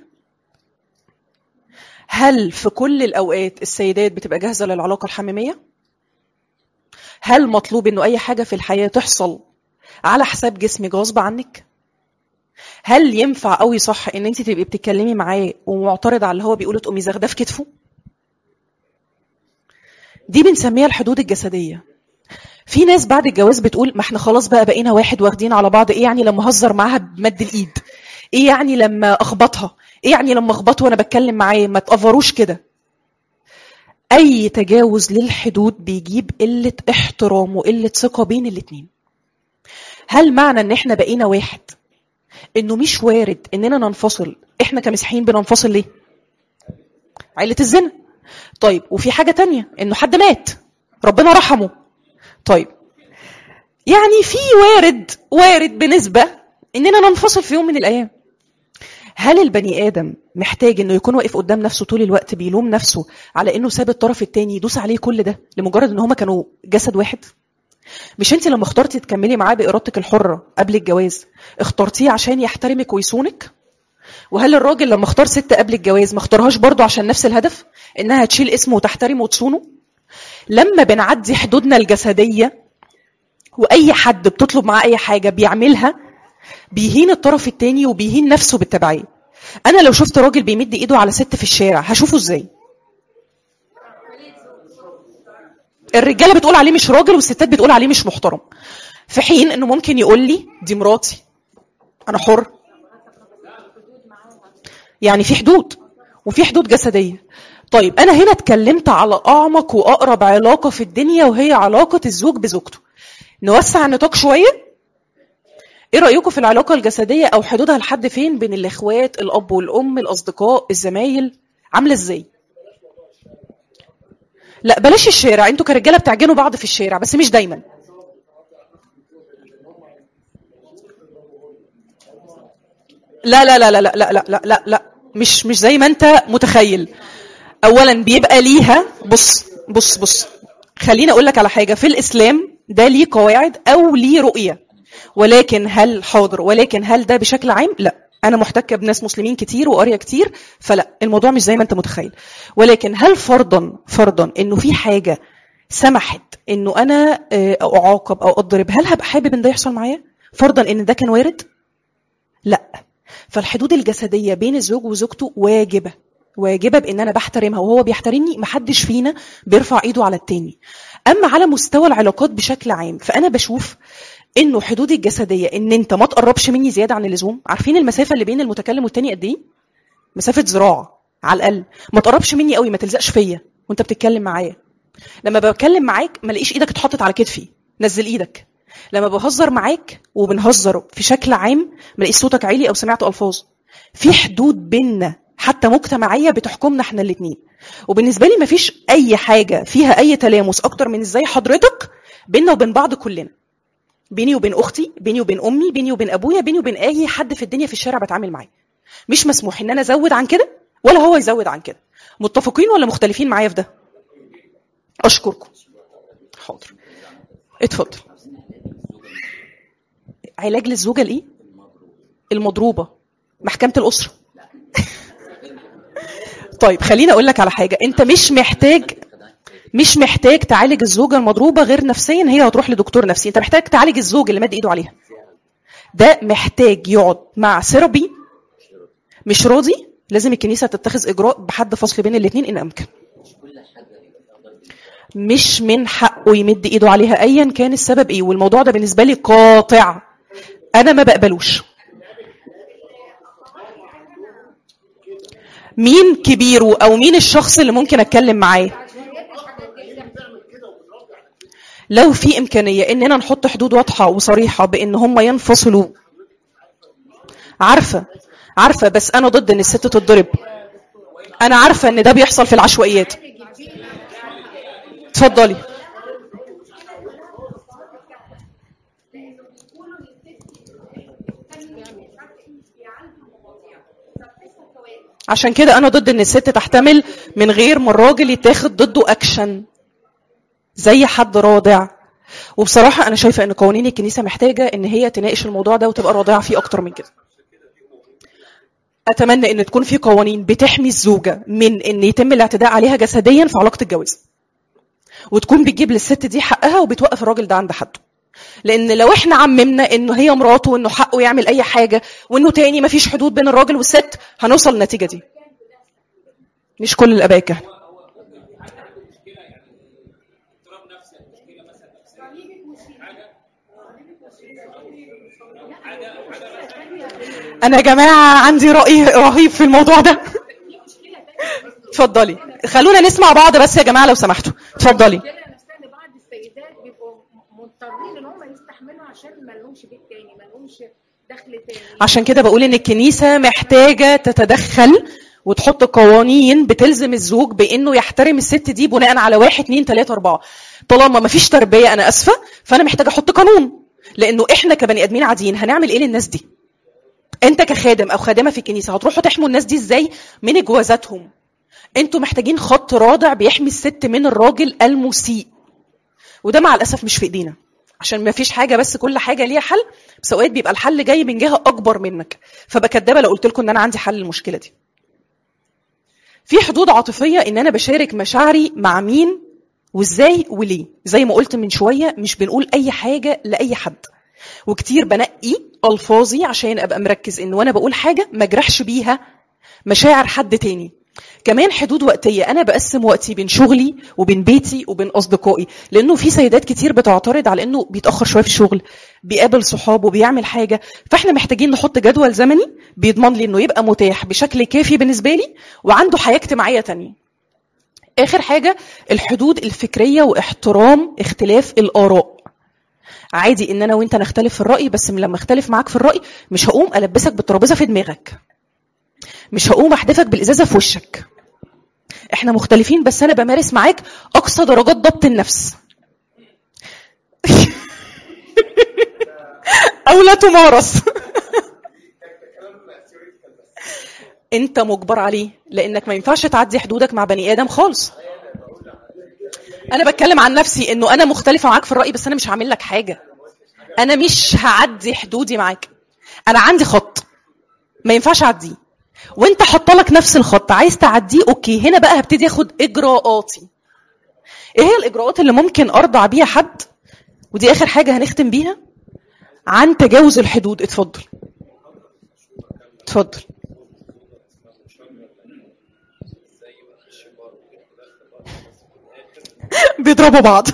هل في كل الاوقات السيدات بتبقى جاهزه للعلاقه الحميميه هل مطلوب انه اي حاجه في الحياه تحصل على حساب جسمك غصب عنك هل ينفع قوي صح ان انت تبقي بتتكلمي معاه ومعترضه على اللي هو بيقوله تقومي زاغده في كتفه دي بنسميها الحدود الجسديه في ناس بعد الجواز بتقول ما احنا خلاص بقى بقينا واحد واخدين على بعض ايه يعني لما اهزر معاها بمد الايد ايه يعني لما اخبطها ايه يعني لما اخبطه وانا بتكلم معاه ما تقفروش كده اي تجاوز للحدود بيجيب قله احترام وقله ثقه بين الاتنين هل معنى ان احنا بقينا واحد انه مش وارد اننا ننفصل احنا كمسيحيين بننفصل ليه عيله الزنا طيب وفي حاجه تانية انه حد مات ربنا رحمه طيب يعني في وارد وارد بنسبة إننا ننفصل في يوم من الأيام هل البني آدم محتاج إنه يكون واقف قدام نفسه طول الوقت بيلوم نفسه على إنه ساب الطرف التاني يدوس عليه كل ده لمجرد إن هما كانوا جسد واحد؟ مش أنت لما اخترتي تكملي معاه بإرادتك الحرة قبل الجواز اخترتيه عشان يحترمك ويصونك؟ وهل الراجل لما اختار ست قبل الجواز ما اختارهاش برضه عشان نفس الهدف؟ إنها تشيل اسمه وتحترمه وتصونه؟ لما بنعدي حدودنا الجسدية واي حد بتطلب معاه اي حاجه بيعملها بيهين الطرف التاني وبيهين نفسه بالتبعيه انا لو شفت راجل بيمد ايده على ست في الشارع هشوفه ازاي الرجاله بتقول عليه مش راجل والستات بتقول عليه مش محترم في حين انه ممكن يقول لي دي مراتي انا حر يعني في حدود وفي حدود جسديه طيب انا هنا اتكلمت على اعمق واقرب علاقه في الدنيا وهي علاقه الزوج بزوجته نوسع النطاق شويه ايه رايكم في العلاقه الجسديه او حدودها لحد فين بين الاخوات الاب والام الاصدقاء الزمايل عامله ازاي لا بلاش الشارع انتوا كرجاله بتعجنوا بعض في الشارع بس مش دايما لا لا لا لا لا لا لا لا لا, لا. مش مش زي ما انت متخيل اولا بيبقى ليها بص بص بص خليني اقول لك على حاجه في الاسلام ده ليه قواعد او ليه رؤيه ولكن هل حاضر ولكن هل ده بشكل عام لا انا محتكه بناس مسلمين كتير وقاريه كتير فلا الموضوع مش زي ما انت متخيل ولكن هل فرضا فرضا انه في حاجه سمحت انه انا آه، اعاقب او اضرب هل هبقى حابب ان ده يحصل معايا فرضا ان ده كان وارد لا فالحدود الجسديه بين الزوج وزوجته واجبه واجبه بان انا بحترمها وهو بيحترمني محدش فينا بيرفع ايده على التاني اما على مستوى العلاقات بشكل عام فانا بشوف انه حدودي الجسديه ان انت ما تقربش مني زياده عن اللزوم عارفين المسافه اللي بين المتكلم والتاني قد ايه مسافه ذراع على الاقل ما تقربش مني قوي ما تلزقش فيا وانت بتتكلم معايا لما بتكلم معاك ما الاقيش ايدك اتحطت على كتفي نزل ايدك لما بهزر معاك وبنهزر في شكل عام ما الاقيش صوتك عالي او سمعت الفاظ في حدود بينا حتى مجتمعيه بتحكمنا احنا الاثنين وبالنسبه لي مفيش اي حاجه فيها اي تلامس اكتر من ازاي حضرتك بينا وبين بعض كلنا بيني وبين اختي بيني وبين امي بيني وبين ابويا بيني وبين اي حد في الدنيا في الشارع بتعامل معاه مش مسموح ان انا ازود عن كده ولا هو يزود عن كده متفقين ولا مختلفين معايا في ده اشكركم حاضر اتفضل علاج للزوجه الايه المضروبه محكمه الاسره طيب خليني اقول لك على حاجه انت مش محتاج مش محتاج تعالج الزوجه المضروبه غير نفسيا هي هتروح لدكتور نفسي انت محتاج تعالج الزوج اللي مد ايده عليها ده محتاج يقعد مع سيرابي مش راضي لازم الكنيسه تتخذ اجراء بحد فصل بين الاثنين ان امكن كل حاجه مش من حقه يمد ايده عليها ايا كان السبب ايه والموضوع ده بالنسبه لي قاطع انا ما بقبلوش مين كبيره او مين الشخص اللي ممكن اتكلم معاه لو في امكانيه اننا نحط حدود واضحه وصريحه بان هم ينفصلوا عارفه عارفه بس انا ضد ان الست تتضرب انا عارفه ان ده بيحصل في العشوائيات اتفضلي عشان كده انا ضد ان الست تحتمل من غير ما الراجل يتاخد ضده اكشن زي حد راضع وبصراحه انا شايفه ان قوانين الكنيسه محتاجه ان هي تناقش الموضوع ده وتبقى راضعه فيه اكتر من كده اتمنى ان تكون في قوانين بتحمي الزوجه من ان يتم الاعتداء عليها جسديا في علاقه الجواز وتكون بتجيب للست دي حقها وبتوقف الراجل ده عند حده لان لو احنا عممنا انه هي مراته وانه حقه يعمل اي حاجه وانه تاني مفيش حدود بين الراجل والست هنوصل للنتيجه دي مش كل الاباء كهنه انا يا جماعه عندي راي رهيب في الموضوع ده اتفضلي خلونا نسمع بعض بس يا جماعه لو سمحتوا اتفضلي نفسها ان بعض السيدات بيبقوا مضطرين ان هم يستحملوا عشان ما لهمش بيت تاني ما لهمش دخل تاني عشان كده بقول ان الكنيسه محتاجه تتدخل وتحط قوانين بتلزم الزوج بانه يحترم الست دي بناء على واحد اتنين تلاته اربعه طالما ما فيش تربيه انا اسفه فانا محتاجه احط قانون لانه احنا كبني ادمين عاديين هنعمل ايه للناس دي انت كخادم او خادمه في الكنيسه هتروحوا تحموا الناس دي ازاي من جوازاتهم انتوا محتاجين خط رادع بيحمي الست من الراجل المسيء وده مع الاسف مش في ايدينا عشان ما فيش حاجه بس كل حاجه ليها حل بس اوقات بيبقى الحل جاي من جهه اكبر منك فبقى كدابه لو قلت لكم ان انا عندي حل للمشكله دي في حدود عاطفيه ان انا بشارك مشاعري مع مين وازاي وليه زي ما قلت من شويه مش بنقول اي حاجه لاي حد وكتير بنقي الفاظي عشان ابقى مركز ان وانا بقول حاجه ما اجرحش بيها مشاعر حد تاني كمان حدود وقتيه انا بقسم وقتي بين شغلي وبين بيتي وبين اصدقائي لانه في سيدات كتير بتعترض على انه بيتاخر شويه في الشغل بيقابل صحابه بيعمل حاجه فاحنا محتاجين نحط جدول زمني بيضمن لي انه يبقى متاح بشكل كافي بالنسبه لي وعنده حياه اجتماعيه تانية اخر حاجه الحدود الفكريه واحترام اختلاف الاراء عادي ان انا وانت نختلف في الراي بس لما اختلف معاك في الراي مش هقوم البسك بالترابيزه في دماغك مش هقوم احدفك بالازازه في وشك احنا مختلفين بس انا بمارس معاك اقصى درجات ضبط النفس او لا تمارس انت مجبر عليه لانك ما ينفعش تعدي حدودك مع بني ادم خالص انا بتكلم عن نفسي انه انا مختلفه معاك في الراي بس انا مش هعمل لك حاجه انا مش هعدي حدودي معاك انا عندي خط ما ينفعش اعديه وانت حط لك نفس الخط عايز تعديه اوكي هنا بقى هبتدي اخد اجراءاتي ايه هي الاجراءات اللي ممكن ارضع بيها حد ودي اخر حاجه هنختم بيها عن تجاوز الحدود اتفضل اتفضل بيضربوا بعض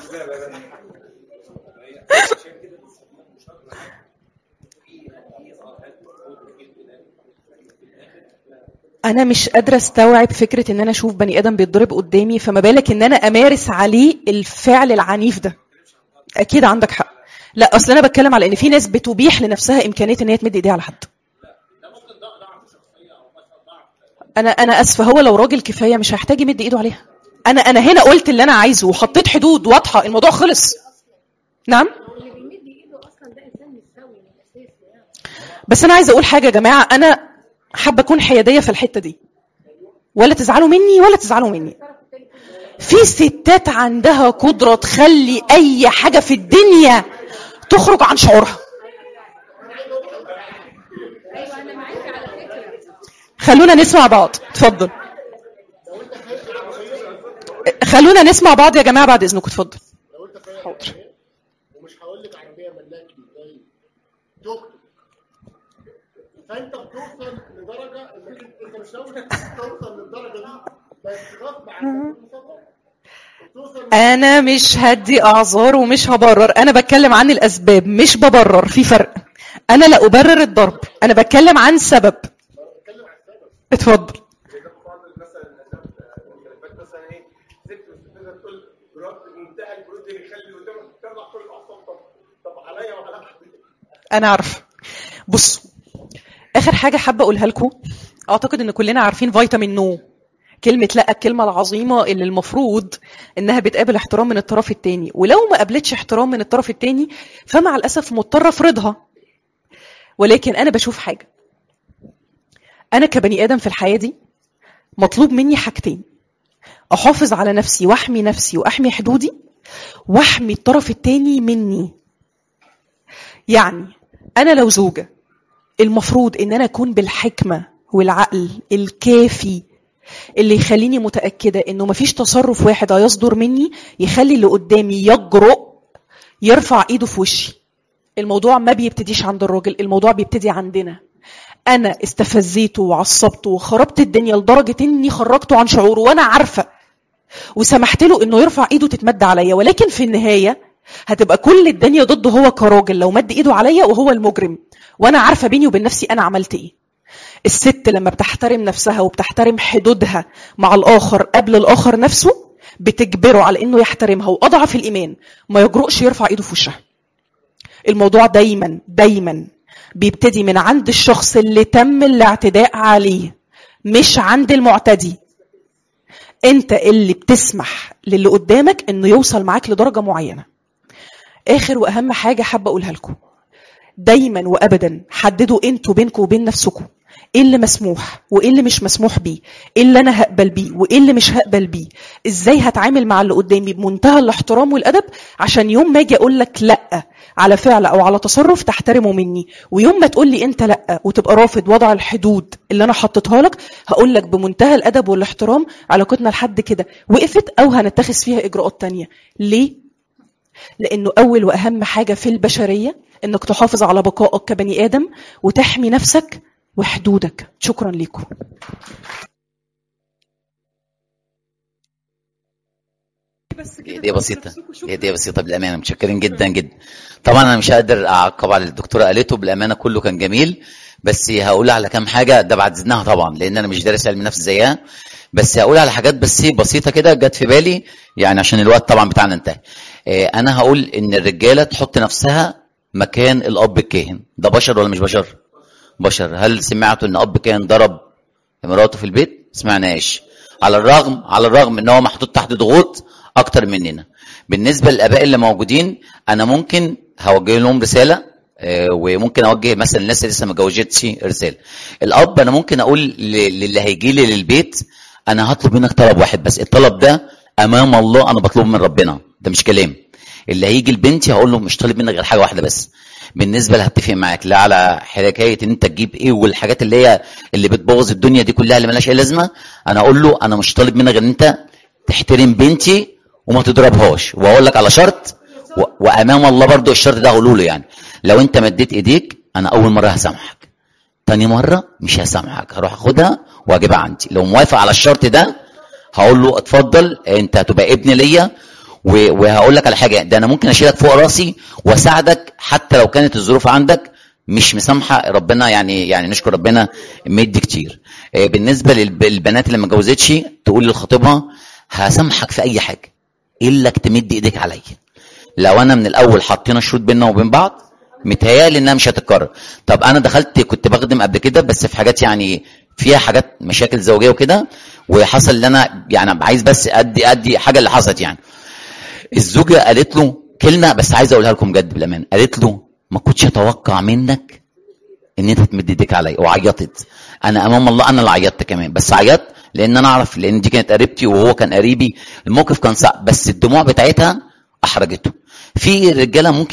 انا مش قادره استوعب فكره ان انا اشوف بني ادم بيتضرب قدامي فما بالك ان انا امارس عليه الفعل العنيف ده اكيد عندك حق لا اصل انا بتكلم على ان في ناس بتبيح لنفسها امكانيه ان هي تمد ايديها على حد انا انا اسفه هو لو راجل كفايه مش هيحتاج يمد ايده عليها انا انا هنا قلت اللي انا عايزه وحطيت حدود واضحه الموضوع خلص نعم اللي بيمد ايده اصلا ده انسان مش سوي من الاساس يعني بس انا عايزه اقول حاجه يا جماعه انا حابه اكون حياديه في الحته دي ولا تزعلوا مني ولا تزعلوا مني في ستات عندها قدره تخلي اي حاجه في الدنيا تخرج عن شعورها ايوه انا معاكي على فكره خلونا نسمع بعض اتفضل خلونا نسمع بعض يا جماعه بعد اذنكم اتفضل لو انت فاهم حاضر ومش هقول لك عربيه ملاكي زي توك توك فانت بتوصل لدرجه انك انت مش ناوي توصل للدرجه دي بس غصب عنك بتوصل انا مش هدي اعذار ومش هبرر انا بتكلم عن الاسباب مش ببرر في فرق انا لا ابرر الضرب انا بتكلم عن سبب اتفضل مثلا ايه ست مستفزه تقول برد منتهى البرود اللي يخلي اللي قدامك تطلع كل الاعصاب طب طب عليا وعلى انا عارفه بص اخر حاجه حابه اقولها لكم اعتقد ان كلنا عارفين فيتامين نو كلمة لا الكلمة العظيمة اللي المفروض انها بتقابل احترام من الطرف التاني ولو ما قابلتش احترام من الطرف التاني فمع الاسف مضطرة افرضها ولكن انا بشوف حاجة انا كبني ادم في الحياة دي مطلوب مني حاجتين احافظ على نفسي واحمي نفسي واحمي حدودي واحمي الطرف التاني مني يعني انا لو زوجة المفروض ان انا اكون بالحكمة والعقل الكافي اللي يخليني متأكدة انه مفيش تصرف واحد هيصدر مني يخلي اللي قدامي يجرؤ يرفع ايده في وشي الموضوع ما بيبتديش عند الراجل الموضوع بيبتدي عندنا انا استفزيته وعصبته وخربت الدنيا لدرجة اني خرجته عن شعوره وانا عارفة وسمحت له انه يرفع ايده تتمد عليا ولكن في النهاية هتبقى كل الدنيا ضده هو كراجل لو مد ايده عليا وهو المجرم وانا عارفة بيني وبين نفسي انا عملت ايه الست لما بتحترم نفسها وبتحترم حدودها مع الآخر قبل الآخر نفسه بتجبره على إنه يحترمها وأضعف الإيمان ما يجرؤش يرفع إيده في وشها الموضوع دايما دايما بيبتدي من عند الشخص اللي تم الاعتداء عليه مش عند المعتدي انت اللي بتسمح للي قدامك انه يوصل معاك لدرجة معينة اخر واهم حاجة حابة اقولها لكم دايما وابدا حددوا انتوا بينكم وبين نفسكم ايه اللي مسموح وايه اللي مش مسموح بيه ايه اللي انا هقبل بيه وايه اللي مش هقبل بيه ازاي هتعامل مع اللي قدامي بمنتهى الاحترام والادب عشان يوم ما اجي اقول لك لا على فعل او على تصرف تحترمه مني ويوم ما تقول لي انت لا وتبقى رافض وضع الحدود اللي انا حطيتها لك هقول لك بمنتهى الادب والاحترام علاقتنا لحد كده وقفت او هنتخذ فيها اجراءات تانية ليه لانه اول واهم حاجه في البشريه انك تحافظ على بقائك كبني ادم وتحمي نفسك وحدودك شكرا لكم هدية بسيطة هدية بسيطة بالأمانة متشكرين جدا جدا طبعا أنا مش هقدر أعقب على اللي الدكتورة قالته بالأمانة كله كان جميل بس هقول على كام حاجة ده بعد إذنها طبعا لأن أنا مش دارس علم نفس زيها بس هقول على حاجات بس بسيطة كده جت في بالي يعني عشان الوقت طبعا بتاعنا انتهى آه، أنا هقول إن الرجالة تحط نفسها مكان الأب الكاهن ده بشر ولا مش بشر؟ بشر هل سمعتوا إن أب كاهن ضرب مراته في البيت؟ سمعناش على الرغم على الرغم ان هو محطوط تحت ضغوط اكتر مننا بالنسبه للاباء اللي موجودين انا ممكن هوجه لهم رساله آه، وممكن اوجه مثلا الناس اللي لسه ما اتجوزتش رساله الاب انا ممكن اقول ل- للي هيجي لي للبيت انا هطلب منك طلب واحد بس الطلب ده امام الله انا بطلبه من ربنا ده مش كلام اللي هيجي لبنتي هقول له مش طالب منك غير حاجه واحده بس بالنسبه اللي هتفق معاك لا على حكايه ان انت تجيب ايه والحاجات اللي هي اللي بتبوظ الدنيا دي كلها اللي ملهاش اي لازمه انا اقول له انا مش طالب منك غير ان انت تحترم بنتي وما تضربهاش واقول لك على شرط و... وامام الله برضو الشرط ده هقوله له يعني لو انت مديت ايديك انا اول مره هسامحك تاني مره مش هسامحك هروح اخدها واجيبها عندي لو موافق على الشرط ده هقول له اتفضل انت هتبقى ابن ليا و- وهقول لك على حاجه ده انا ممكن اشيلك فوق راسي واساعدك حتى لو كانت الظروف عندك مش مسامحه ربنا يعني يعني نشكر ربنا مدي كتير آه، بالنسبه للب- للبنات اللي ما اتجوزتش تقول لخطيبها هسامحك في اي حاجه الا تمد ايديك عليا لو انا من الاول حطينا شروط بيننا وبين بعض متهيألي انها مش هتتكرر طب انا دخلت كنت بخدم قبل كده بس في حاجات يعني فيها حاجات مشاكل زوجيه وكده وحصل ان انا يعني عايز بس ادي ادي حاجه اللي حصلت يعني الزوجه قالت له كلمه بس عايز اقولها لكم بجد بالامان قالت له ما كنتش اتوقع منك ان انت تمد ايديك عليا وعيطت انا امام الله انا اللي عيطت كمان بس عيطت لان انا اعرف لان دي كانت قريبتي وهو كان قريبي الموقف كان صعب بس الدموع بتاعتها احرجته في رجاله ممكن